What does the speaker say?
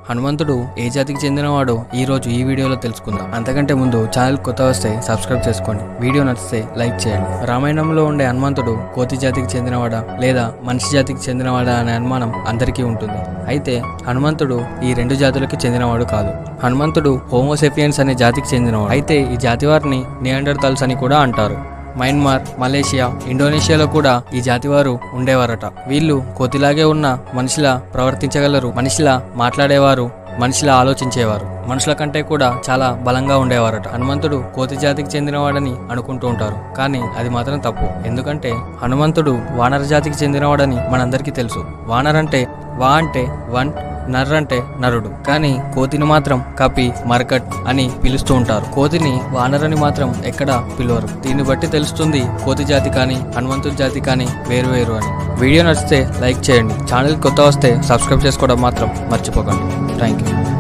హనుమంతుడు ఏ జాతికి చెందినవాడో ఈ రోజు ఈ వీడియోలో తెలుసుకుందాం అంతకంటే ముందు ఛానల్ కొత్త వస్తే సబ్స్క్రైబ్ చేసుకోండి వీడియో నచ్చితే లైక్ చేయండి రామాయణంలో ఉండే హనుమంతుడు కోతి జాతికి చెందినవాడా లేదా మనిషి జాతికి చెందినవాడా అనే అనుమానం అందరికీ ఉంటుంది అయితే హనుమంతుడు ఈ రెండు జాతులకి చెందినవాడు కాదు హనుమంతుడు హోమోసెఫియన్స్ అనే జాతికి చెందినవాడు అయితే ఈ జాతి వారిని నియాండర్తల్స్ అని కూడా అంటారు మయన్మార్ మలేషియా ఇండోనేషియాలో కూడా ఈ జాతివారు ఉండేవారట వీళ్ళు కోతిలాగే ఉన్న మనిషిలా ప్రవర్తించగలరు మనిషిలా మాట్లాడేవారు మనిషిలా ఆలోచించేవారు మనుషుల కంటే కూడా చాలా బలంగా ఉండేవారట హనుమంతుడు కోతి జాతికి చెందినవాడని అనుకుంటూ ఉంటారు కానీ అది మాత్రం తప్పు ఎందుకంటే హనుమంతుడు వానర జాతికి చెందినవాడని మనందరికీ తెలుసు వానర్ అంటే వా అంటే వన్ నర్ అంటే నరుడు కానీ కోతిని మాత్రం కపి మర్కట్ అని పిలుస్తూ ఉంటారు కోతిని వానరని మాత్రం ఎక్కడ పిలవరు దీన్ని బట్టి తెలుస్తుంది కోతి జాతి కానీ హనుమంతుడి జాతి కానీ వేరు వేరు అని వీడియో నచ్చితే లైక్ చేయండి ఛానల్ కొత్త వస్తే సబ్స్క్రైబ్ చేసుకోవడం మాత్రం మర్చిపోకండి థ్యాంక్ యూ